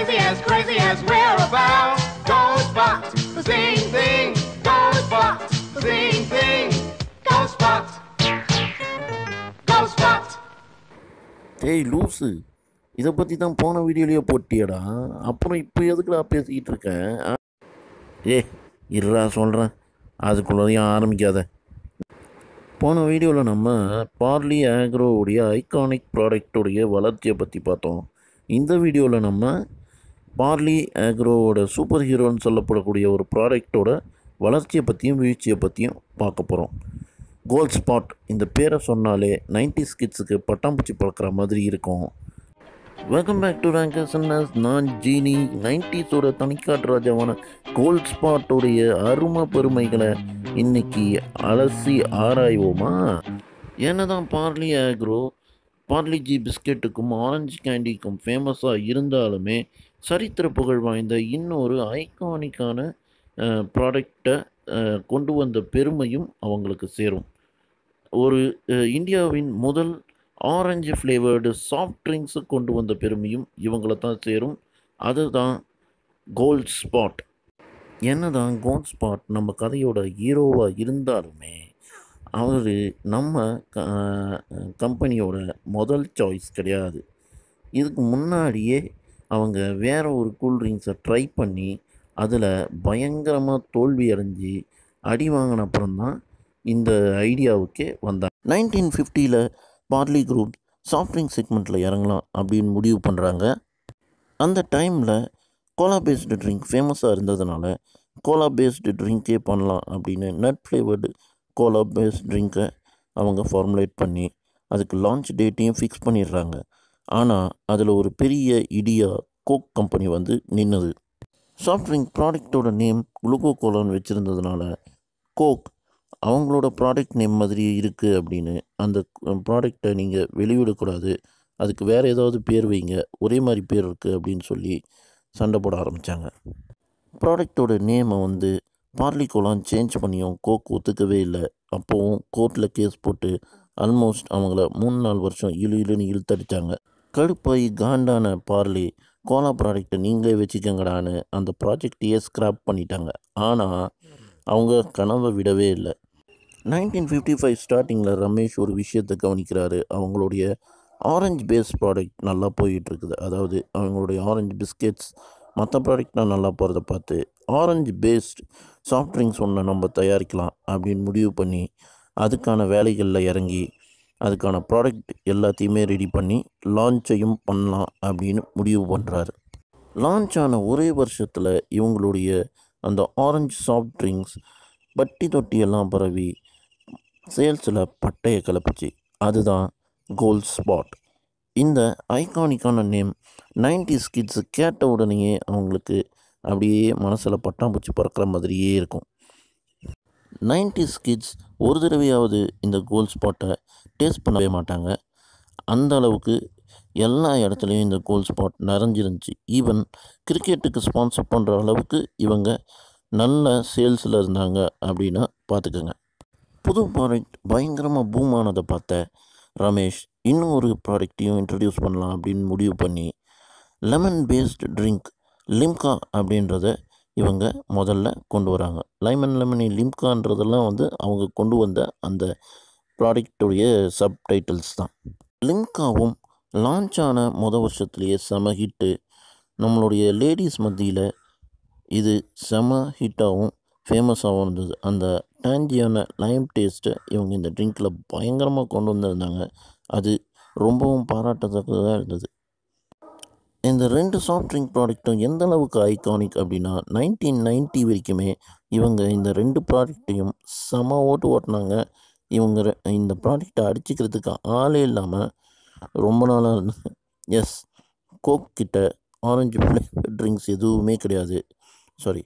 crazy as crazy as we're about. Ghostbox, zing zing. Ghostbox, zing zing. Ghostbox, Ghostbox. ஏய் loose இதை பற்றி தான் போன வீடியோலேயே போட்டியடா அப்புறம் இப்போ எதுக்குடா பேசிக்கிட்டு இருக்கேன் ஆ? ஏ இருடா சொல்கிறேன் அதுக்குள்ளதையும் ஆரம்பிக்காத போன வீடியோவில் நம்ம பார்லி ஆக்ரோவுடைய ஐகானிக் ப்ராடக்டோடைய வளர்ச்சியை பற்றி பார்த்தோம் இந்த வீடியோவில் நம்ம பார்லி ஆக்ரோவோட சூப்பர் ஹீரோன்னு சொல்லப்படக்கூடிய ஒரு ப்ராடக்டோட வளர்ச்சியை பற்றியும் வீழ்ச்சியை பற்றியும் பார்க்க போகிறோம் கோல்ட் ஸ்பாட் இந்த பேரை சொன்னாலே 90s கிட்ஸுக்கு பட்டாம்பூச்சி பறக்கிற மாதிரி இருக்கும் வெல்கம் பேக் டு ரேங்கர்ஸ் நான் ஜீனி நைன்டிஸோட தனிக்காட்டு ராஜாவான கோல்ட் ஸ்பாட்டோடைய அருமை பெருமைகளை இன்னைக்கு அலசி ஆராய்வோமா என்னதான் பார்லி ஆக்ரோ பார்லி ஜி பிஸ்கெட்டுக்கும் ஆரஞ்சு கேண்டிக்கும் ஃபேமஸாக இருந்தாலுமே சரித்திர புகழ் வாய்ந்த இன்னொரு ஐகானிக்கான ப்ராடக்டை கொண்டு வந்த பெருமையும் அவங்களுக்கு சேரும் ஒரு அஹ், இந்தியாவின் முதல் ஆரஞ்சு ஃப்ளேவர்டு சாஃப்ட் ட்ரிங்க்ஸு கொண்டு வந்த பெருமையும் இவங்கள தான் சேரும் அதுதான் கோல்ட் ஸ்பாட் என்னதான் கோல்ட் ஸ்பாட் நம்ம கதையோட ஹீரோவாக இருந்தாலுமே அவர் நம்ம க- கம்பெனியோட முதல் சாய்ஸ் கிடையாது இதுக்கு முன்னாடியே அவங்க வேற ஒரு கூல்ட்ரிங்க்ஸை ட்ரை பண்ணி அதில் பயங்கரமாக தோல்வி அடைஞ்சு அடி வாங்கின அப்புறம் தான் இந்த ஐடியாவுக்கே வந்தாங்க நைன்டீன் ஃபிஃப்டியில் பார்லி குரூப் சாஃப்ட் ட்ரிங்க் செக்மெண்ட்டில் இறங்கலாம் அப்படின்னு முடிவு பண்ணுறாங்க அந்த டைமில் கோலா பேஸ்டு ட்ரிங்க் ஃபேமஸாக இருந்ததுனால கோலா பேஸ்டு ட்ரிங்க்கே பண்ணலாம் அப்படின்னு நட் ஃப்ளேவர்டு கோலா பேஸ்ட் ட்ரிங்க்கை அவங்க ஃபார்முலேட் பண்ணி அதுக்கு லான்ச் டேட்டையும் ஃபிக்ஸ் பண்ணிடுறாங்க ஆனால் அதில் ஒரு பெரிய இடியா கோக் கம்பெனி வந்து நின்னது சாஃப்ட் ட்ரிங்க் ப்ராடக்ட்டோட நேம் குளுக்கோ கோலான்னு வச்சுருந்ததுனால கோக் அவங்களோட ப்ராடக்ட் நேம் மாதிரி இருக்குது அப்படின்னு அந்த ப்ராடக்டை நீங்கள் வெளியிடக்கூடாது அதுக்கு வேறு ஏதாவது பேர் வைங்க ஒரே மாதிரி பேர் இருக்குது அப்படின்னு சொல்லி சண்டை போட ஆரம்பித்தாங்க ப்ராடக்டோட நேமை வந்து பார்லி கோலான் சேஞ்ச் பண்ணியும் கோக் ஒத்துக்கவே இல்லை அப்போவும் கோர்ட்டில் கேஸ் போட்டு ஆல்மோஸ்ட் அவங்கள மூணு நாலு வருஷம் இழு இழுன்னு இழுத்தடிச்சாங்க கடுப்பாகி காண்டான பார்லி கோலா ப்ராடக்ட்டை நீங்களே வச்சுக்கங்கடான்னு அந்த ப்ராஜெக்டையே ஸ்க்ராப் பண்ணிட்டாங்க ஆனால் அவங்க கனவை விடவே இல்லை நைன்டீன் ஃபிஃப்டி ஃபைவ் ஸ்டார்டிங்கில் ரமேஷ் ஒரு விஷயத்தை கவனிக்கிறாரு அவங்களுடைய ஆரஞ்சு பேஸ் ப்ராடக்ட் நல்லா போயிட்டு இருக்குது அதாவது அவங்களுடைய ஆரஞ்சு பிஸ்கெட்ஸ் மற்ற ப்ராடக்ட்லாம் நல்லா போகிறத பார்த்து ஆரஞ்சு பேஸ்ட் சாஃப்ட் ட்ரிங்க்ஸ் ஒன்று நம்ம தயாரிக்கலாம் அப்படின்னு முடிவு பண்ணி அதுக்கான வேலைகளில் இறங்கி அதுக்கான ப்ராடக்ட் எல்லாத்தையுமே ரெடி பண்ணி லான்ச்சையும் பண்ணலாம் அப்படின்னு முடிவு பண்ணுறாரு லான்ச் ஆன ஒரே வருஷத்தில் இவங்களுடைய அந்த ஆரஞ்சு சாஃப்ட் ட்ரிங்க்ஸ் பட்டி தொட்டியெல்லாம் பரவி சேல்ஸில் பட்டையை கிளப்பிச்சு அதுதான் கோல்ட் ஸ்பாட் இந்த ஐகானிக்கான நேம் 90s கிட்ஸு கேட்ட உடனேயே அவங்களுக்கு அப்படியே மனசில் பட்டாம்பூச்சி பறக்கிற மாதிரியே இருக்கும் 90s கிட்ஸ் ஒரு தடவையாவது இந்த கோல்ட் ஸ்பாட்டை டேஸ்ட் பண்ணவே மாட்டாங்க அந்த அளவுக்கு எல்லா இடத்துலையும் இந்த கோல்ட் ஸ்பாட் நிறைஞ்சிருந்துச்சு ஈவன் கிரிக்கெட்டுக்கு ஸ்பான்சர் பண்ணுற அளவுக்கு இவங்க நல்ல சேல்ஸில் இருந்தாங்க அப்படின்னா பார்த்துக்கோங்க புது ப்ராடக்ட் பயங்கரமாக பூம் ஆனதை பார்த்த ரமேஷ் இன்னும் ஒரு ப்ராடக்ட்டையும் இன்ட்ரடியூஸ் பண்ணலாம் அப்படின்னு முடிவு பண்ணி லெமன் பேஸ்டு ட்ரிங்க் லிம்கா அப்படின்றத இவங்க முதல்ல கொண்டு வராங்க லைமன் லெமனி லிம்கான்றதெல்லாம் வந்து அவங்க கொண்டு வந்த அந்த ப்ராடக்டுடைய சப்டைட்டில்ஸ் தான் லிம்காவும் லான்ச் ஆன முத வருஷத்துலேயே செம ஹிட்டு நம்மளுடைய லேடிஸ் மத்தியில் இது செம ஹிட்டாகவும் ஃபேமஸாகவும் இருந்தது அந்த டேஞ்சியான லைம் டேஸ்ட்டை இவங்க இந்த ட்ரிங்க்கில் பயங்கரமாக கொண்டு வந்திருந்தாங்க அது ரொம்பவும் பாராட்டத்தக்கதாக இருந்தது இந்த ரெண்டு சாஃப்ட் ட்ரிங்க் ப்ராடக்ட்டும் எந்த அளவுக்கு ஐகானிக் அப்படின்னா நைன்டீன் நைன்ட்டி வரைக்குமே இவங்க இந்த ரெண்டு ப்ராடக்ட்டையும் செம ஓட்டு ஓட்டினாங்க இவங்க ரெ- இந்த ப்ராடக்டை அடிச்சுக்கிறதுக்கு ஆளே இல்லாமல் ரொம்ப நாளாக இருந்தாங்க எஸ் கோக் கிட்ட ஆரஞ்சு ஃப்ளேவர் ட்ரிங்க்ஸ் எதுவுமே கிடையாது சாரி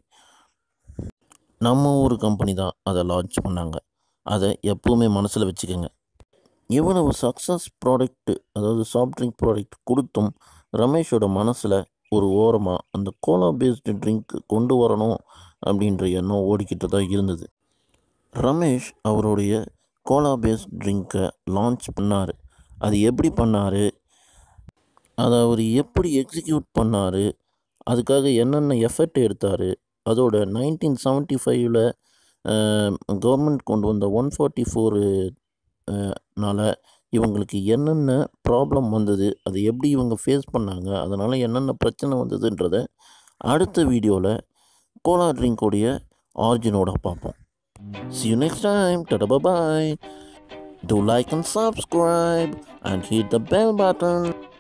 நம்ம ஊர் கம்பெனி தான் அதை லான்ச் பண்ணாங்க அதை எப்பவுமே மனசில் வச்சுக்கோங்க இவ்வளவு சக்ஸஸ் ப்ராடக்ட் அதாவது சாஃப்ட் ட்ரிங்க் ப்ராடக்ட் கொடுத்தும் ரமேஷோட மனசில் ஒரு ஓரமாக அந்த கோலா பேஸ்டு ட்ரிங்க் கொண்டு வரணும் அப்படின்ற எண்ணம் ஓடிக்கிட்டு தான் இருந்தது ரமேஷ் அவருடைய கோலா பேஸ்ட் ட்ரிங்க்கை லான்ச் பண்ணார் அது எப்படி பண்ணார் அதை அவர் எப்படி எக்ஸிக்யூட் பண்ணார் அதுக்காக என்னென்ன எஃபர்ட் எடுத்தார் அதோட நைன்டீன் செவன்ட்டி ஃபைவ்ல கவர்மெண்ட் கொண்டு வந்த ஒன் ஃபார்ட்டி ஃபோரு னால இவங்களுக்கு என்னென்ன ப்ராப்ளம் வந்தது அதை எப்படி இவங்க ஃபேஸ் பண்ணாங்க அதனால் என்னென்ன பிரச்சனை வந்ததுன்றத அடுத்த வீடியோவில் கோலா ட்ரிங்கோடைய ஆரிஜினோட பார்ப்போம் See you next time. Tada bye bye. Do like and subscribe and hit the bell button.